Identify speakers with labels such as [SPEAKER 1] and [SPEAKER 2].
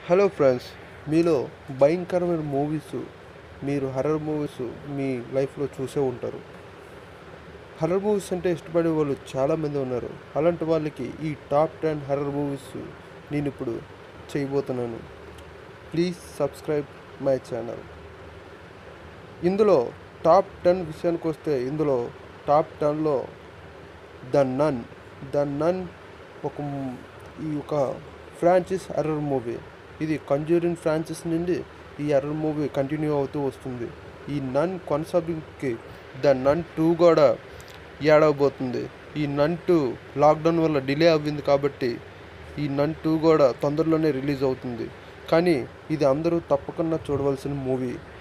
[SPEAKER 1] hello friends మీలో భయంకరమైన movies మీరు హర్రర్ మూవీస్ మీ లైఫ్లో చూసే ఉంటారు హర్రర్ మూవీస్ అంటే ఇష్టపడే వాళ్ళు చాలామంది ఉన్నారు అలాంటి వాళ్ళకి ఈ టాప్ టెన్ హర్రర్ మూవీస్ నేను ఇప్పుడు చేయబోతున్నాను ప్లీజ్ సబ్స్క్రైబ్ మై ఛానల్ ఇందులో టాప్ టెన్ విషయానికి వస్తే ఇందులో టాప్ టెన్లో ద నన్ ద నన్ ఒక మ్- ఈ ఒక ఫ్రాంచైజ్ హర్రర్ మూవీ ఇది కంజూరిన్ ఫ్రాంచైజ్ నుండి ఈ హర్రర్ మూవీ కంటిన్యూ అవుతూ వస్తుంది ఈ నన్ కొనసాగింపుకి ద నన్ టూ కూడా ఏడవబోతుంది ఈ నన్ టూ లాక్డౌన్ వల్ల డిలే అవ్వింది కాబట్టి ఈ నన్ టూ కూడా తొందరలోనే రిలీజ్ అవుతుంది కానీ ఇది అందరూ తప్పకుండా చూడవలసిన మూవీ